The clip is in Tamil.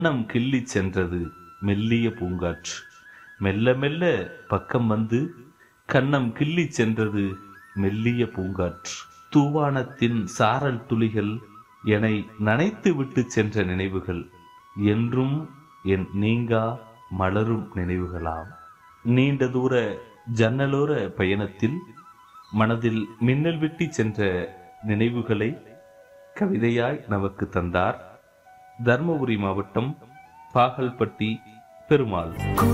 நம் கிள்ளிச் சென்றது மெல்லிய பூங்காற்று மெல்ல மெல்ல பக்கம் வந்து கன்னம் கிள்ளிச் சென்றது மெல்லிய பூங்காற்று தூவானத்தின் சாரல் துளிகள் என்னை நனைத்து விட்டு சென்ற நினைவுகள் என்றும் என் நீங்கா மலரும் நினைவுகளாம் நீண்ட தூர ஜன்னலோர பயணத்தில் மனதில் மின்னல் விட்டி சென்ற நினைவுகளை கவிதையாய் நமக்கு தந்தார் தர்மபுரி மாவட்டம் பாகல்பட்டி பெருமாள்